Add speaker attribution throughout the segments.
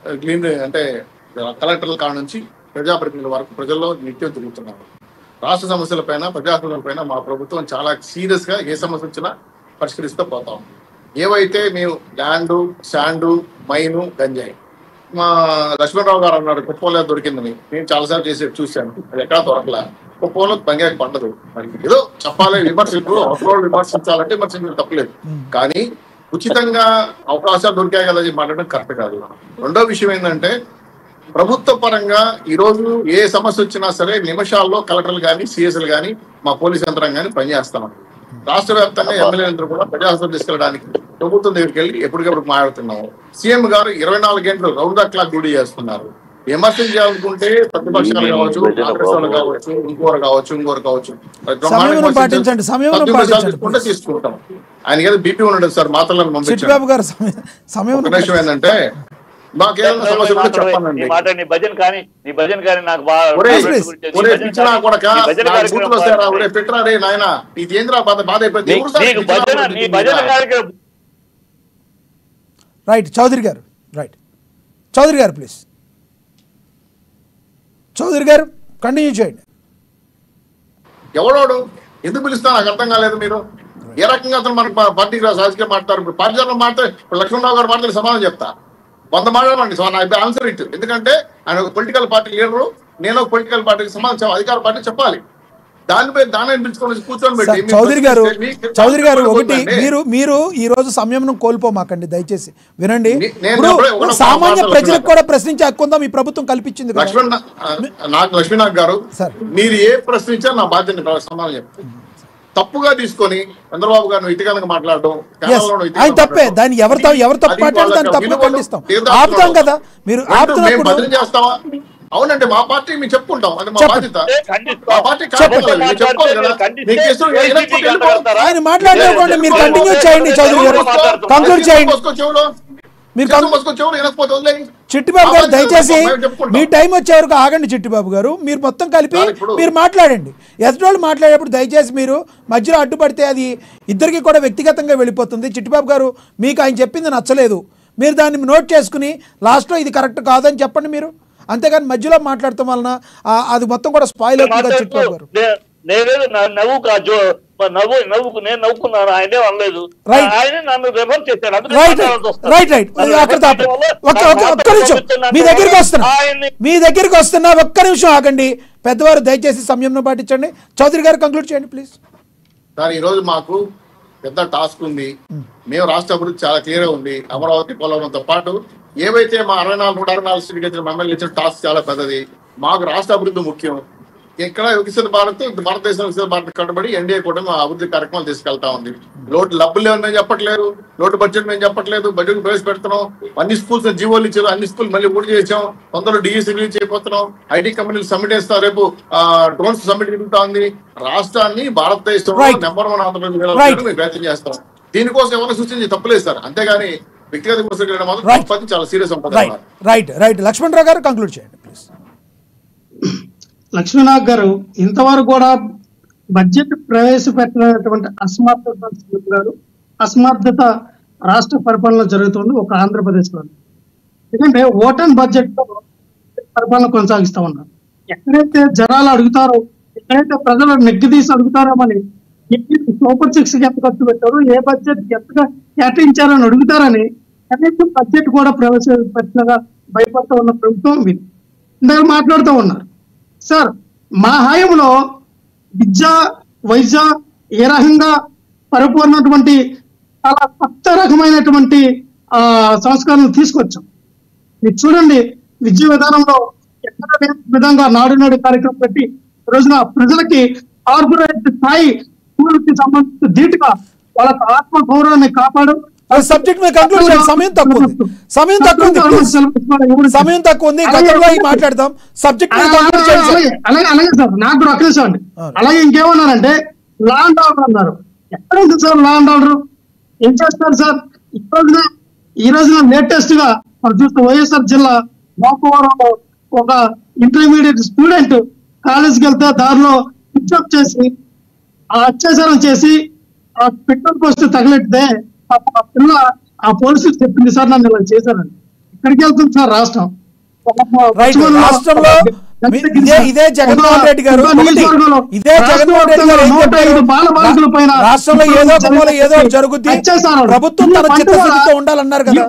Speaker 1: Clean అంటే కలెక్టర్ల కాడ నుంచి ప్రజాప్రతినిధుల వరకు ప్రజల్లో నిత్యం తిరుగుతున్నారు రాష్ట్ర సమస్యలపైన ప్రజాప్రతినిధులపైన మా ప్రభుత్వం చాలా సీరియస్ గా ఏ సమస్య వచ్చినా పరిష్కరిస్తూ పోతాం ఏవైతే మేము ల్యాండ్ శాండు మైను గంజాయి మా లక్ష్మణరావు గారు అన్నాడు కుప్పంలో దొరికిందని నేను చాలాసార్లు చేసి చూశాను అది ఎక్కడా దొరకలే కుప్పంలో బంగాకి పండదు మరి ఏదో చెప్పాలి విమర్శలు అవసరం విమర్శించాలంటే విమర్శించడం తప్పలేదు కానీ ఉచితంగా అవకాశాలు దొరికాయి కదా అని మాట్లాడడం కరెక్ట్ కాదు రెండో విషయం ఏంటంటే ప్రభుత్వ పరంగా ఈ రోజు ఏ సమస్య వచ్చినా సరే నిమిషాల్లో కలెక్టర్లు కానీ సిఎస్లు కానీ మా పోలీస్ యంత్రాంగం కానీ పనిచేస్తాం రాష్ట్ర వ్యాప్తంగా ఎమ్మెల్యేలందరూ కూడా ప్రజాస్వామ్యం తీసుకెళ్ళడానికి ప్రభుత్వం దగ్గరికి వెళ్ళి ఎప్పటికప్పుడు మాట్లాడుతున్నాము సీఎం గారు ఇరవై నాలుగు గంటలు రౌండ్ ద క్లాక్ డ్యూటీ చేస్తున్నారు విమర్శలు చేయాలనుకుంటే ప్రతిపక్షాలు కావచ్చు కాంగ్రెస్ వాళ్ళు కావచ్చు ఇంకోరు కావచ్చు ఇంకోరు కావచ్చు
Speaker 2: సమయమును పాటించండి, సమయమును
Speaker 1: పది నిమిషాలు
Speaker 2: పాటించండి.
Speaker 1: తీసుకుంటే తీసుకుంటాం ఆయన ఏదో బీపీ ఉండదు సార్ మాత్రలను పంపించారు
Speaker 2: చిట్టిబాబు గారు సమయం సమయం
Speaker 1: ఒక నిమిషం ఏంటంటే మాకేమైనా సమస్య ఉంటే
Speaker 3: నీ
Speaker 1: చెప్పానండి
Speaker 3: మాట నీ భజన కానీ నీ భజన కానీ నాకు బాగా
Speaker 1: ఒరే
Speaker 2: ప్లీజ్.
Speaker 1: ఒరే పిచ్చినా కొడక
Speaker 3: నీ భజన
Speaker 1: నా
Speaker 3: కార్యక్రమం
Speaker 1: బూతులు వస్తారా
Speaker 3: పాడు.
Speaker 1: ఒరే పెట్టరా రే నాయన ఇది ఏంద్రా బాధ బాధ అయిపోయింది
Speaker 3: నీ-
Speaker 1: ఎవరు సార్
Speaker 3: నీకు
Speaker 1: పిచ్చినా
Speaker 3: భజన
Speaker 1: కొడుకు
Speaker 3: నీ
Speaker 1: దీని
Speaker 3: భజన
Speaker 1: మీద?
Speaker 3: కార్యక్రమం
Speaker 2: రైట్ చౌదరి గారు రైట్ చౌదరి గారు ప్లీజ్ చౌదరి గారు కంటిన్యూ చేయండి
Speaker 1: ఎవడోడు ఎందుకు పిలుస్తా నాకు అర్థం కాలేదు మీరు ఏ రకంగా అతను మన పా- పార్టీకి రా- రాజకీయ మాట్లాడతారు ఇప్పుడు పార్టీ జనం మాట్లాడే ఇప్పుడు లక్ష్మణరావు గారు మాట్లాడి సమాధానం చెప్తా వంద మాట్లాడమండి సో నా ఆన్సర్ ఇట్ ఎందుకంటే ఆయన ఒక పొలిటికల్ పార్టీ లీడరు నేను ఒక పొలిటికల్ పార్టీకి సమాధానం చెప్పాలి అధికార పార్టీ చెప్పాలి దానిపై దాన్ని పిలుచుకొని కూర్చొని పెట్టి
Speaker 2: సార్,
Speaker 1: మీరు
Speaker 2: చౌదరి గారు
Speaker 1: మీకు-
Speaker 2: చౌదరి గారు ఒకటి
Speaker 1: పోతుందండి.
Speaker 2: మీరు మీరు ఈ రోజు సంయమనం కోల్పోమాకండి దయచేసి వినండి
Speaker 1: నే- నేను
Speaker 2: ఇప్పుడు
Speaker 1: ఒకటే- ఒకటే
Speaker 2: సామాన్య
Speaker 1: మాట్లాడుతున్నా.
Speaker 2: ప్రజలకు కూడా ప్రశ్నించే హక్కు ఉందా మీ ప్రభుత్వం కల్పించింది కదా
Speaker 1: లక్ష్మణ్ ఆ, నాకు లక్ష్మీనాథ్ గారు
Speaker 2: సార్.
Speaker 1: మీరు ఏ ప్రశ్నించారు నా బాధ్యత సమాధానం చెప్తాను తప్పుగా తీసుకొని చంద్రబాబు గారిని ఇటుకనగా మాట్లాడడం
Speaker 2: Yes.
Speaker 1: కేరళలో ఇటుకగా
Speaker 2: ఆయన తప్పే
Speaker 1: మాట్లాడడం.
Speaker 2: దాన్ని ఎవరు త- ఎవరు తప్పు
Speaker 1: అది
Speaker 2: మాట్లాడితే దాన్ని
Speaker 1: వాళ్ళ
Speaker 2: తప్పుగా
Speaker 1: విలువలు
Speaker 2: ఖండిస్తాం
Speaker 1: తీర్థాలు
Speaker 2: ఆపుతాం కదా మీరు
Speaker 1: రెండు మేము
Speaker 2: ఆపుతున్నప్పుడు
Speaker 1: బదిలీ చేస్తామా అవునండి మా పార్టీ మేము చెప్పుకుంటాం అది మా
Speaker 2: చెప్పండి.
Speaker 1: బాధ్యత మా పార్టీ
Speaker 2: చెప్పండి.
Speaker 1: కాదు మీరు చెప్పుకోవాలి కదా మీకు ఇష్టం ఏ- ఏ- ఏ-
Speaker 2: ఆయన మాట్లాడేవ్వండి మీరు కంటిన్యూ చేయండి చౌదరి గారు కంక్లూడ్ చేయండి
Speaker 1: పోసుకో చెవులో.
Speaker 2: మీరు
Speaker 1: చెవులో
Speaker 2: కం-
Speaker 1: పోసుకో చెవులో, వినకపోతే వదిలేయ్.
Speaker 2: చిట్టిబాబు గారు
Speaker 1: మా బాధ్యత
Speaker 2: దయచేసి
Speaker 1: మేము చెప్పుకుంటాం.
Speaker 2: మీ టైం వచ్చే వరకు ఆగండి చిట్టిబాబు గారు మీరు మొత్తం కలిపి
Speaker 1: సార్, ఇప్పుడు-
Speaker 2: మీరు మాట్లాడండి ఎదుటోళ్ళు మాట్లాడేటప్పుడు దయచేసి మీరు మధ్యలో అడ్డుపడితే అది ఇద్దరికి కూడా వ్యక్తిగతంగా వెళ్ళిపోతుంది చిట్టిబాబు గారు మీకు ఆయన చెప్పింది నచ్చలేదు మీరు దాన్ని నోట్ చేసుకుని లాస్ట్లో ఇది కరెక్ట్ కాదని చెప్పండి మీరు అంతేగాని మధ్యలో మాట్లాడటం వలన ఆ, అది మొత్తం కూడా స్పాయిల్ అవుతుంది కదా చిట్టిబాబు గారు
Speaker 3: నే- నేనేదో నా- నవ్వు కా- జో మా నవ్వు నవ్వుకు నేను నవ్వుకున్నాను ఆయనే అనలేదు
Speaker 2: Right.
Speaker 3: ఆయన నన్ను రెఫర్ చేశాడు అందుకే
Speaker 2: రైట్
Speaker 3: మాట్లాడాల్సి వస్తుంది.
Speaker 2: రైట్ రైట్
Speaker 3: నన్ను
Speaker 2: అక్కడ
Speaker 3: refer
Speaker 2: తాప
Speaker 3: చేయడం వల్ల
Speaker 2: ఒక్క
Speaker 3: నా
Speaker 2: ఒక్క
Speaker 3: మాట
Speaker 2: ఒక్క నిమిషం
Speaker 3: పంపిస్తున్నాను
Speaker 2: మీ దగ్గరికి వస్తున్నా
Speaker 3: ఆయన్ని
Speaker 2: మీ దగ్గరికి వస్తున్నా ఒక్క నిమిషం ఆగండి పెద్దవారు దయచేసి సంయమనం పాటించండి చౌదరి గారు కంక్లూడ్ చేయండి ప్లీజ్
Speaker 1: సార్ ఈ రోజు మాకు పెద్ద టాస్క్ ఉంది మేము రాష్ట్ర అభివృద్ధి చాలా క్లియర్ ఉంది అమరావతి పోలవరంతో పాటు ఏవైతే మా అరవై నాలుగు నూట అరవై నాలుగు సీట్లు ఇచ్చిన ఎమ్మెల్యే ఇచ్చిన టాస్క్ చాలా పెద్దది మాకు రాష్ట్ర అభివృద్ధి ముఖ్యం ఇక్కడ వికసిత భారత్ భారతదేశం వికసిత భారత్ కట్టుబడి ఎన్డీఏ కూడా మా అభివృద్ధి కార్యక్రమాలు తీసుకెళ్తా ఉంది లోటు లబ్బులు లేవని మేము చెప్పట్లేదు లోటు బడ్జెట్ మేము చెప్పట్లేదు బడ్జెట్ ప్రవేశపెడుతున్నాం అన్ని స్కూల్స్ జీవోలు ఇచ్చారు అన్ని స్కూల్ మళ్ళీ ఊడి చేసాం తొందరలో డిఎస్సీ రిలీజ్ చేయబోతున్నాం ఐటీ కంపెనీలు సబ్మిట్ చేస్తాం రేపు డ్రోన్స్ సబ్మిట్ జరుగుతా ఉంది రాష్ట్రాన్ని భారతదేశంలో
Speaker 2: Right.
Speaker 1: Number one Andhra Pradesh
Speaker 2: Right.
Speaker 1: నిలబెట్టడానికి మేము ప్రయత్నం చేస్తాం దీనికోసం ఎవరు సూచించి తప్పలేదు సార్ అంతేగాని వ్యక్తిగత విమర్శలు చేయడం మాత్రం
Speaker 2: Right.
Speaker 1: తప్పది, చాలా సీరియస్ ఉంటుంది
Speaker 2: రైట్ రైట్ రైట్ లక్ష్మణరావు గారు కంక్లూడ్ చేయండి ప్లీజ్
Speaker 4: లక్ష్మీనాథ్ గారు ఇంతవరకు కూడా బడ్జెట్ ప్రవేశపెట్టినటువంటి అసమర్థత సీఎం గారు అసమర్థత రాష్ట్ర పరిపాలన జరుగుతుంది ఒక ఆంధ్రప్రదేశ్ లో ఎందుకంటే ఓటన్ బడ్జెట్ లో పరిపాలన కొనసాగిస్తా ఉన్నారు ఎక్కడైతే జనాలు అడుగుతారో ఎక్కడైతే ప్రజలు నెగ్గిదీసి అడుగుతారో అని సూపర్ సిక్స్ ఎంత ఖర్చు పెట్టారు ఏ బడ్జెట్ ఎంతగా కేటాయించారని అడుగుతారని కనీసం బడ్జెట్ కూడా ప్రవేశపెట్టినగా భయపడుతూ ఉన్న ప్రభుత్వం ఇది ఇందాక మాట్లాడుతూ ఉన్నారు సార్ మా హయాంలో విద్య వైద్య ఏ రకంగా పరిపూర్ణటువంటి చాలా కొత్త రకమైనటువంటి ఆ సంస్కరణలు తీసుకొచ్చాం మీరు చూడండి విద్యా విధానంలో ఎక్కడ లేని విధంగా నాడు నాడు కార్యక్రమం పెట్టి ఈ రోజున ప్రజలకి కార్పొరేట్ స్థాయి స్కూల్కి సంబంధించిన ధీటుగా వాళ్ళకి ఆత్మ గౌరవాన్ని కాపాడు
Speaker 2: సబ్జెక్ట్ మీద కంక్లూడ్ చేయండి సమయం తక్కువ ఉంది సమయం తక్కువ ఉంది please. సమయం తక్కువ ఉంది గతంలో ఈ మాట్లాడదాం సబ్జెక్ట్ మీద కంక్లూడ్ చేయండి
Speaker 4: అలాగే
Speaker 2: సార్.
Speaker 4: అలాగే అలాగే సార్ నాకు కూడా ఒక్క నిమిషం అండి
Speaker 2: అవును.
Speaker 4: అలాగే ఇంకేమన్నారంటే లా అండ్ ఆర్డర్ అన్నారు ఎక్కడ ఉంది సార్ లా అండ్ ఆర్డర్ ఏం చేస్తారు సార్ ఈ రోజున ఈ రోజున లేటెస్ట్ గా మనం చూస్తే వైఎస్ఆర్ జిల్లా మోపవరంలో ఒక ఇంటర్మీడియట్ స్టూడెంట్ కాలేజీకి వెళ్తే దారిలో పిచ్చప్ చేసి ఆ అత్యాచారం చేసి ఆ పెట్రోల్ పోస్ట్ తగిలెట్టితే పాపం ఆ పిల్ల ఆ పోలీసులు చెప్పింది సార్ నన్ను ఇలా చేశారని ఇక్కడికి వెళ్తుంది సార్ రాష్ట్రం
Speaker 2: రైట్ రాష్ట్రంలో మీ- ఇదే ఇదే జగన్మోహన్ రెడ్డి గారు
Speaker 4: ఒక
Speaker 2: ఒకటి,
Speaker 4: నియోజకవర్గంలో
Speaker 2: ఇదే జగన్మోహన్ రెడ్డి గారు ఏం
Speaker 4: నూట
Speaker 2: చెప్పారు?
Speaker 4: ఐదు బాల బాలికల పైన
Speaker 2: రాష్ట్రంలో ఏదో ఒక మూల ఏదో ఒకటి జరుగుద్ది
Speaker 4: వచ్చేసారు.
Speaker 2: ప్రభుత్వం తన
Speaker 4: ఈ
Speaker 2: చిత్తశుద్ధితో
Speaker 4: పంట
Speaker 2: ఉండాలన్నారు కదా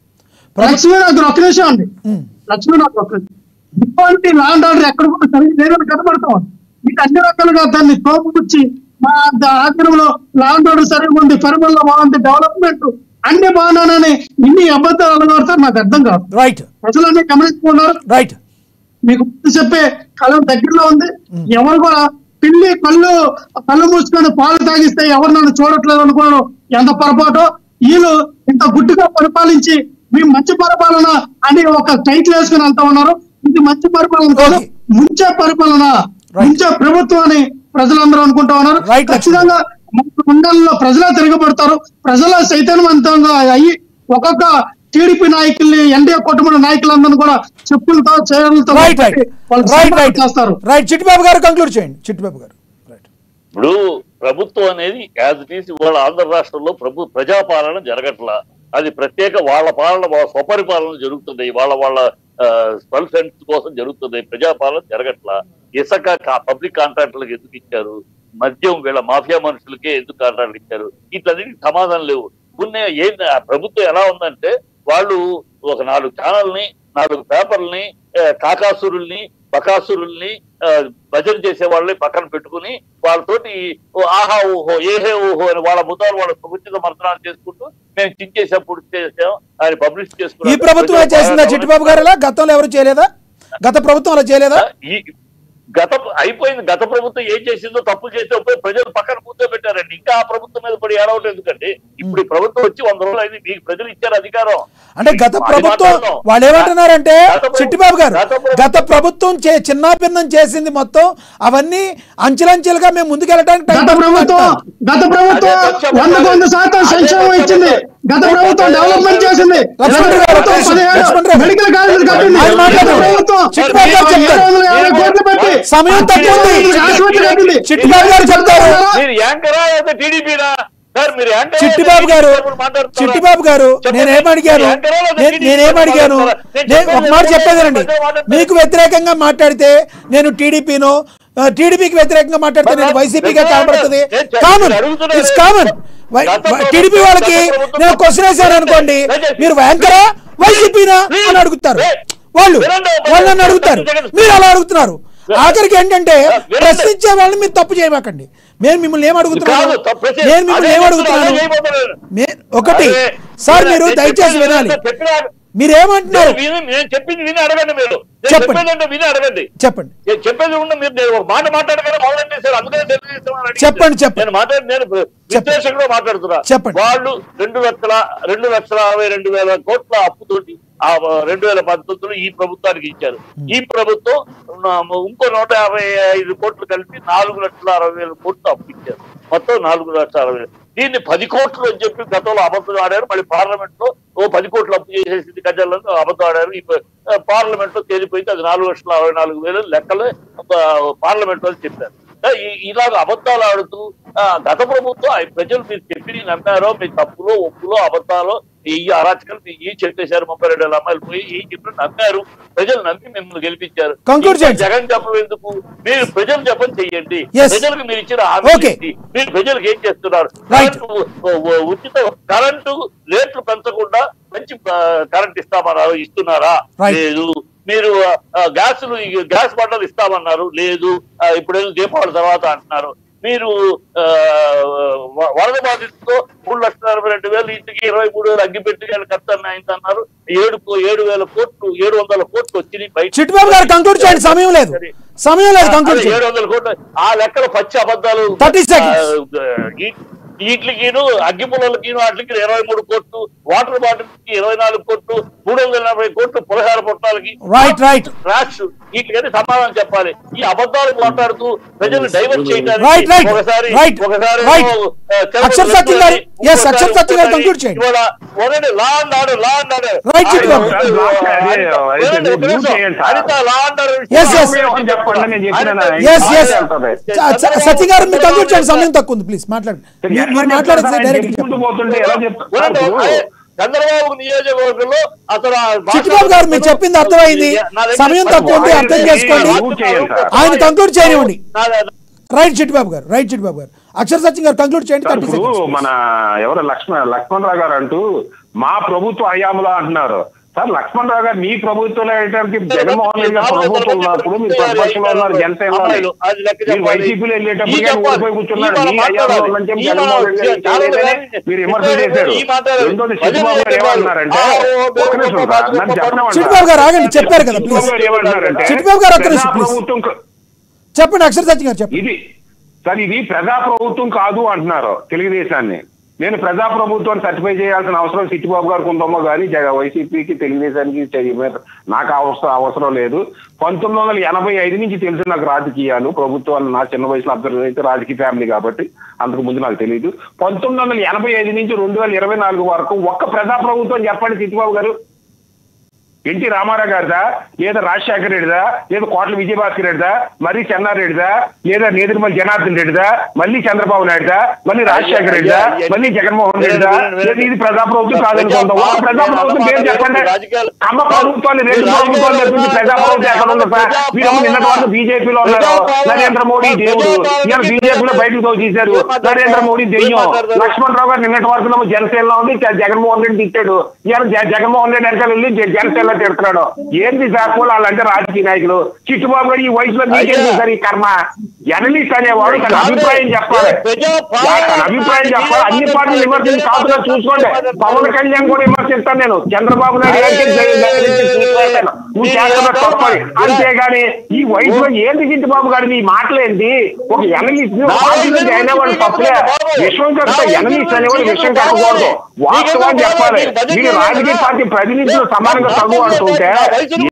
Speaker 4: లక్ష్మీనాథ్ ఒక నిమిషం అండి లక్ష్మీనాథ్ ఒక నిమిషం. ఇటువంటి లాండ్ ఆర్డర్ ఎక్కడ కూడా సరిగ్గా లేదని కనబడతాం మీకు అన్ని రకాలుగా దాన్ని తోపుకొచ్చి మా ద- ఆచరణలో లాండ్ ఆర్డర్ సరిగా ఉంది పరిమళలో బాగుంది డెవలప్మెంట్ అన్ని బాగున్నానని ఇన్ని అబద్ధాలు అలగడతారు నాకు అర్థం కాదు
Speaker 2: రైట్
Speaker 4: ప్రజలన్నీ గమనించుకున్నారు
Speaker 2: రైట్
Speaker 4: మీకు ముందు చెప్పే కాలం దగ్గరలో ఉంది ఎవరు కూడా పిల్లి కళ్ళు కళ్ళు మూసుకొని పాలు తాగిస్తే ఎవరు నన్ను చూడట్లేదు అనుకోవడం ఎంత పొరపాటు వీళ్ళు ఇంత గుడ్డుగా పరిపాలించి మీ మంచి పరిపాలన అని ఒక టైటిల్ వేసుకుని వెళ్తా ఉన్నారు ఇది మంచి పరిపాలన కాదు
Speaker 2: Okay.
Speaker 4: ముంచే పరిపాలన
Speaker 2: Right.
Speaker 4: ముంచే ప్రభుత్వం అని ప్రజలందరూ అనుకుంటా ఉన్నారు
Speaker 2: Right,
Speaker 4: ఖచ్చితంగా మన మండలంలో ప్రజలే తిరగబడతారు ప్రజల చైతన్యవంతంగా అయ్యి ఒక్కొక్క టీడీపీ నాయకుల్ని ఎన్డీఏ కుటుంబ నాయకులందరినీ కూడా చెప్పులతో చేతులతో
Speaker 2: రైట్ రైట్
Speaker 4: వాళ్ళు
Speaker 2: రైట్
Speaker 4: సన్మానం
Speaker 2: రైట్
Speaker 4: చేస్తారు
Speaker 2: రైట్ చిట్టిబాబు గారు కంక్లూడ్ చేయండి చిట్టిబాబు గారు రైట్
Speaker 3: ఇప్పుడు ప్రభుత్వం అనేది యాజ్ ఇట్ ఈస్ ఇవాళ ఆంధ్ర రాష్ట్రంలో ప్రభు ప్రజాపాలన జరగట్లా అది ప్రత్యేక వాళ్ళ పాలన వాళ్ళ స్వపరిపాలన జరుగుతుంది వాళ్ళ వాళ్ళ సెల్ఫ్ హెల్త్ కోసం జరుగుతుంది ప్రజాపాలన జరగట్లా ఇసుక పబ్లిక్ కాంట్రాక్టర్లకు ఎందుకు ఇచ్చారు మద్యం వీళ్ళ మాఫియా మనుషులకే ఎందుకు కాంట్రాక్ట్లు ఇచ్చారు ఇట్లన్నిటికీ సమాధానం లేవు కొన్ని ఏం ఆ ప్రభుత్వం ఎలా ఉందంటే వాళ్ళు ఒక నాలుగు ఛానల్ని నాలుగు పేపర్లని ఆ, కాకాసురుల్ని బకాసురుల్ని ఆ, భజన చేసే వాళ్ళని పక్కన పెట్టుకుని వాళ్ళతోటి ఓ ఆహా ఓహో ఏహే ఓహో అని వాళ్ళ ముద్దాలు వాళ్ళ ఉచిత మర్దనాలు చేసుకుంటూ మేము చించేసాం పుడి చేసాం అని పబ్లిష్
Speaker 2: ఈ
Speaker 3: చేసుకున్నాం
Speaker 2: ప్రభుత్వమే చేసిందా చిట్టిబాబు గారు ఇలా గతంలో ఎవరు చేయలేదా గత ప్రభుత్వం అలా చేయలేదా
Speaker 3: ఈ గత అయిపోయింది గత ప్రభుత్వం ఏం చేసిందో తప్పు చేస్తే పోయి ప్రజలు పక్కన కూర్చోబెట్టారండి ఇంకా ఆ ప్రభుత్వం మీద పడి ఏడవటం ఎందుకంటే ఇప్పుడు ఈ ప్రభుత్వం వచ్చి వంద రోజులు అయింది మీకు ప్రజలు ఇచ్చారు అధికారం
Speaker 2: అంటే గత
Speaker 3: అది
Speaker 2: ప్రభుత్వం
Speaker 3: మాట్లాడదాం.
Speaker 2: వాళ్ళు ఏమంటున్నారంటే
Speaker 3: గత ప్రభు-
Speaker 2: చిట్టిబాబు గారు
Speaker 3: గత ప్రభు-
Speaker 2: గత ప్రభుత్వం చే చిన్నాభిన్నం చేసింది మొత్తం అవన్నీ అంచెలంచెలుగా మేము ముందుకెళ్ళడానికి టైం
Speaker 4: గత ప్రభుత్వం గత ప్రభుత్వం
Speaker 3: అదే పక్షం
Speaker 4: వందకు వంద శాతం
Speaker 3: అదే
Speaker 4: సంక్షేమం
Speaker 3: పక్షం
Speaker 4: ఇచ్చింది గత ప్రభుత్వం డెవలప్మెంట్ చేసింది
Speaker 2: లక్ష్మణ్ గారు,
Speaker 4: ప్రభుత్వం పదిహేడు
Speaker 2: లక్ష్మణ్ గారు.
Speaker 4: మెడికల్ కాలేజీలు కట్టింది
Speaker 2: ఆయన మాట్లాడరు.
Speaker 4: గత ప్రభుత్వం
Speaker 2: చిట్టిబాబు గారు చెప్తారు.
Speaker 4: ఏడు వందల యాభై కోట్లు పెట్టి
Speaker 2: సమయం తక్కువ ఉంది.
Speaker 4: ఆసుపత్రి కట్టింది
Speaker 2: చిట్టిబాబు గారు చెప్తారు
Speaker 3: మీరు యాంకరా లేదా టీడీపీనా సార్ మీరు యాంకరా
Speaker 2: చిట్టిబాబు గారు
Speaker 3: లేదా మాట్లాడుతున్నారా?
Speaker 2: చిట్టిబాబు గారు
Speaker 3: చెప్పండి.
Speaker 2: నేనేం అడిగాను
Speaker 3: మీరు యాంకరా లేదా
Speaker 2: నే-
Speaker 3: TDP
Speaker 2: నేనేం అడిగాను
Speaker 3: మాట్లాడుతున్నారా? నేను
Speaker 2: నేను ఒక
Speaker 3: చెప్పేది
Speaker 2: మాట
Speaker 3: ఏంటంటే
Speaker 2: చెప్పేదేనండి
Speaker 3: ప్రజలు మాట్లాడుతున్నారు.
Speaker 2: మీకు వ్యతిరేకంగా మాట్లాడితే నేను టీడీపీనో టీడీపీకి వ్యతిరేకంగా మాట్లాడితే నేను
Speaker 3: మరి
Speaker 2: వైసీపీగా
Speaker 3: నేను
Speaker 2: కనబడుతుంది
Speaker 3: చెప్పేది
Speaker 2: కామన్
Speaker 3: అడుగుతున్నది
Speaker 2: ఇట్స్ కామన్
Speaker 3: గత ప్రభుత్వం-
Speaker 2: టీడీపీ వాళ్ళకి
Speaker 3: గత ప్రభుత్వం-
Speaker 2: నేను క్వశ్చన్ వేశాను అనుకోండి
Speaker 3: దయచేసి-
Speaker 2: మీరు యాంకరా వైసీపీనా
Speaker 3: Please.
Speaker 2: అని అడుగుతారు
Speaker 3: Wait.
Speaker 2: వాళ్ళు
Speaker 3: వినండి.
Speaker 2: వాళ్ళు నన్ను అడుగుతారు
Speaker 3: జగన్-
Speaker 2: మీరు అలా అడుగుతున్నారు ఆఖరికి ఏంటంటే
Speaker 3: వినండి.
Speaker 2: ప్రశ్నించే వాళ్ళని మీరు తప్పు చేయమాకండి నేను మిమ్మల్ని ఏం అడుగుతున్నాను
Speaker 3: కాదు, తప్పు చేసి-
Speaker 2: నేను మిమ్మల్ని
Speaker 3: అదే
Speaker 2: ఏం
Speaker 3: చెప్తున్నా, అదే
Speaker 2: అడుగుతున్నాను
Speaker 3: చేయబోతున్నాను.
Speaker 2: మే- ఒకటి
Speaker 3: అదే,
Speaker 2: సార్
Speaker 3: నేను-
Speaker 2: మీరు
Speaker 3: నేను
Speaker 2: దయచేసి
Speaker 3: చెప్పేది
Speaker 2: వినాలి
Speaker 3: చెప్పినా
Speaker 2: మీరేమంటున్నారు
Speaker 3: నేను విని- నేను చెప్పింది విని అడగండి మీరు నేను
Speaker 2: చెప్పండి.
Speaker 3: చెప్పేది అంటే విని అడగండి
Speaker 2: చెప్పండి
Speaker 3: నేను చెప్పేది ఉండ మీరు నేను ఒక మాట మాట్లాడగానే మొదలంటే సార్ అందుకనే తెలుగుదేశం అని అడిగింది.
Speaker 2: చెప్పండి, చెప్పండి.
Speaker 3: నేను మాట్లాడి నేను విశ్లేషకుడు మాట్లాడుతున్నా
Speaker 2: చెప్పండి.
Speaker 3: వాళ్ళు రెండు లక్షల రెండు లక్షల అరవై రెండు వేల కోట్ల అప్పుతోటి ఆ రెండు వేల పంతొమ్మిదిలో ఈ ప్రభుత్వానికి ఇచ్చారు ఈ ప్రభుత్వం నా- ఇంకో నూట యాభై ఐదు కోట్లు కలిపి నాలుగు లక్షల అరవై వేల కోట్లు అప్పు ఇచ్చారు మొత్తం నాలుగు లక్షల అరవై వేలు. దీన్ని పది కోట్లు అని చెప్పి గతంలో అబద్ధం ఆడారు మళ్ళీ పార్లమెంట్ లో ఓ పది కోట్లు అప్పు చేసేసింది గజాలను అబద్ధం ఆడారు ఈ పార్లమెంట్ లో తేలిపోయింది అది నాలుగు లక్షల అరవై నాలుగు వేలు లెక్కలు పార్లమెంట్ లో చెప్పారు ఆ, ఈ- ఇలాగ అబద్ధాలు ఆడుతూ ఆ, గత ప్రభుత్వం ఆ ప్రజలు మీరు చెప్పి నమ్మారో మీ తప్పులో ఒప్పులో అబద్ధాలు ఈ అరాచకాలు మీ ఈ చెప్పేశారు ముప్పై రెండు వేల అమ్మాయిలు పోయి ఈ చెప్పి నమ్మారు ప్రజలు నమ్మి మిమ్మల్ని గెలిపించారు
Speaker 2: Conclude
Speaker 3: ఇంకా
Speaker 2: చేయండి.
Speaker 3: జగన్ చెప్పడం ఎందుకు మీరు ప్రజలు చెప్పని చెయ్యండి
Speaker 2: Yes.
Speaker 3: ప్రజలకు మీరు ఇచ్చిన హామీ
Speaker 2: Okay.
Speaker 3: ఏంటి? మీరు ప్రజలకు ఏం చేస్తున్నారు
Speaker 2: Right.
Speaker 3: కరెంటు, ఉ- ఉ- ఉచిత కరెంటు రేట్లు పెంచకుండా మంచి ఆ, కరెంట్ ఇస్తామన్నారు ఇస్తున్నారా
Speaker 2: Right.
Speaker 3: లేదు మీరు ఆ, గ్యాసులు ఈ గ్యాస్ బండలు ఇస్తామన్నారు లేదు ఆ, ఇప్పుడేదో దీపావళి తర్వాత అంటున్నారు మీరు ఆ, వ- వరద బాధితులతో మూడు లక్షల అరవై రెండు వేలు ఇంటికి ఇరవై మూడు వేలు అగ్గిపెట్టి ఖర్చు అయింది అన్నారు ఏడు కో- ఏడు వేల కోట్లు ఏడు వందల కోట్లు వచ్చినాయి బయట
Speaker 2: చిట్టుబాబు గారు కంక్లూడ్ చేయండి సమయం లేదు సమయం లేదు కంక్లూడ్
Speaker 3: అదే
Speaker 2: చేయండి
Speaker 3: ఏడు వందల కోట్లు ఆ లెక్కల పచ్చి అబద్ధాలు
Speaker 2: 30 seconds.
Speaker 3: వీటికిను అగ్గి పుల్లలకిను వాటికి ఇరవై మూడు కోట్లు వాటర్ బాటిల్ కి ఇరవై నాలుగు కోట్లు మూడు వందల నలభై కోట్లు పులహార పొట్టాలకి
Speaker 2: రైట్ రైట్
Speaker 3: ట్రాష్ వీటికని సమాధానం చెప్పాలి ఈ అబద్ధాలు మాట్లాడుతూ ప్రజలు డైవర్ట్ చేయడానికి
Speaker 2: Right, right,
Speaker 3: ఒకసారి
Speaker 2: right,
Speaker 3: ఒకసారి
Speaker 2: right.
Speaker 3: ఏమో, ఆ, చంద్రబాబు
Speaker 2: అక్షర్ సత్యం గారు,
Speaker 3: ఇంకోసారి
Speaker 2: yes, అక్షర్ సత్యం గారు
Speaker 3: ఇంకోసారి
Speaker 2: conclude చేయండి.
Speaker 3: ఇవాళ ఒకటి law and order law and order
Speaker 2: Right, Chittubabu.
Speaker 3: హరిత law and order
Speaker 2: Yes, yes.
Speaker 5: చెప్పండి నేను చెప్పిన
Speaker 2: ఎస్ ఎస్ సత్య గారు మీరు కంక్లూడ్ చేయండి సమయం తక్కువ ఉంది ప్లీజ్ మాట్లాడండి మీరు- మీరు మాట్లాడేది డైరెక్ట్
Speaker 5: చెప్పుకుంటూ పోతుంటే ఎలా చెప్తారు
Speaker 3: వినండి,
Speaker 5: ఇప్పుడు
Speaker 3: అదే- చంద్రబాబు నియోజకవర్గంలో అసలు ఆ భాష-
Speaker 2: చిట్టిబాబు గారు మీరు చెప్పింది అర్థమైంది
Speaker 3: నా దగ్గర-
Speaker 2: సమయం తక్కువ ఉంది అర్థం చేసుకోండి ఆయన కంక్లూడ్ చేయనివ్వండి
Speaker 3: నా-
Speaker 2: రైట్ చిట్టిబాబు గారు రైట్ చిట్టిబాబు గారు అక్షర సత్యం గారు కంక్లూడ్ చేయండి
Speaker 5: సార్,
Speaker 2: థర్టీ
Speaker 5: ఇప్పుడు
Speaker 2: సెకండ్స్
Speaker 5: మన ఎవరు లక్ష్మణ్ లక్ష్మణరావు గారు అంటూ మా ప్రభుత్వ హయాంలో అంటున్నారు సార్ లక్ష్మణరావు గారు మీ ప్రభుత్వంలో వెళ్ళడానికి జగన్మోహన్ రెడ్డి గారు ప్రభుత్వం ఉన్నప్పుడు మీరు ప్రతిపక్షంలో ఉన్నారు జనసేనలో మీరు వైసీపీలో వెళ్ళేటప్పుడు కానీ ఓడిపోయి కూర్చున్నారు మీ హయాంలో ఉందంటే జగన్మోహన్ రెడ్డి గారు చేయలేదని మీరు విమర్శలు చేశారు రెండోది చంద్రబాబు గారు ఏమంటున్నారంటే ఒక్క నిమిషం సార్, నన్ను చెప్పనివ్వండి సార్.
Speaker 2: చిట్టిబాబు గారు ఆగండి చెప్పారు కదా ప్లీజ్
Speaker 5: చంద్రబాబు గారు ఏమంటున్నారంటే
Speaker 2: చిట్టిబాబు గారు ఒక్క నిమిషం
Speaker 5: ప్రజా
Speaker 2: ప్లీజ్
Speaker 5: ప్రభుత్వం క-
Speaker 2: చెప్పండి అక్షర సత్యం గారు చెప్పండి
Speaker 5: ఇది సార్ ఇది ప్రజా ప్రభుత్వం కాదు అంటున్నారు తెలుగుదేశాన్ని నేను ప్రజా ప్రభుత్వాన్ని సర్టిఫై చేయాల్సిన అవసరం సిట్టిబాబు గారికి ఉందమ్మో కానీ జగ- వైసీపీకి తెలుగుదేశానికి చెయ్య- నాకు అవసరం అవసరం లేదు పంతొమ్మిది వందల ఎనభై ఐదు నుంచి తెలుసు నాకు రాజకీయాలు ప్రభుత్వాలు నా చిన్న వయసులో అబ్జర్వ్ అయితే రాజకీయ ఫ్యామిలీ కాబట్టి అంతకు ముందు నాకు తెలియదు పంతొమ్మిది వందల ఎనభై ఐదు నుంచి రెండు వేల ఇరవై నాలుగు వరకు ఒక్క ప్రజా ప్రభుత్వం చెప్పండి సిట్టిబాబు గారు ఎన్టీ రామారావు గారిదా లేదా రాజశేఖర రెడ్డిదా లేదా కోట్ల విజయభాస్కర్ రెడ్డిదా మళ్ళీ చెన్నారెడ్డిదా లేదా నేదురుమల్లి జనార్దన్ రెడ్డిదా మళ్ళీ చంద్రబాబు నాయుడుదా మళ్ళీ రాజశేఖర రెడ్డిదా మళ్ళీ జగన్మోహన్ రెడ్డిదా లేదా ఇది ప్రజాప్రభుత్వం కాదనుకుందాం ఒక ప్రజాప్రభుత్వం పేరు చెప్పండి కమ్మ ప్రభుత్వాన్ని రెండు ప్రభుత్వాలు తప్పించి ప్రజాప్రభుత్వం ఎక్కడ ఉంది సార్ మీరు నిన్నటి వరకు బీజేపీలో ఉన్నారు నరేంద్ర మోడీ దేవుడు ఇవాళ బీజేపీలో బయటకు తోచేశారు నరేంద్ర మోడీ దెయ్యం లక్ష్మణ్ రావు గారు నిన్నటి వరకు ఏమో జనసేనలో ఉంది జ- జగన్మోహన్ రెడ్డి తిట్టాడు ఇవాళ జ- జగన్మోహన్ రెడ్డి వెనకాల వెళ్ళి జ- జనసేనలో తిడుతున్నాడు ఏంది సార్ వాళ్ళంటే రాజకీయ నాయకులు చిట్టుబాబు గారు ఈ వయసులో మీకేం సార్ ఈ కర్మ జర్నలిస్ట్ అనేవాడు తన అభిప్రాయం చెప్పాలి తన అభిప్రాయం చెప్పాలి అన్ని పార్టీలు విమర్శించి కాకుండా చూసుకోండి పవన్ కళ్యాణ్ కూడా విమర్శిస్తాను నేను చంద్రబాబు నాయుడు గారికి జగన్ గారికి చూసుకుంటాను. నువ్వు చేస్తున్న తప్పని అంతేగాని ఈ వయసులో ఏంటి చిట్టుబాబు గారి ఈ మాటలేంటి ఒక ఎనలిస్ట్ పార్టీలో జాయిన్ అవ్వాలి తప్పలే విషయం కట్ట ఎనలిస్ట్ అనేవాడు విషయం కట్టకూడదు వాస్తవాన్ని చెప్పాలి మీరు రాజకీయ పార్టీ ప్రతినిధులు సమానంగా చదువు అంటుంటే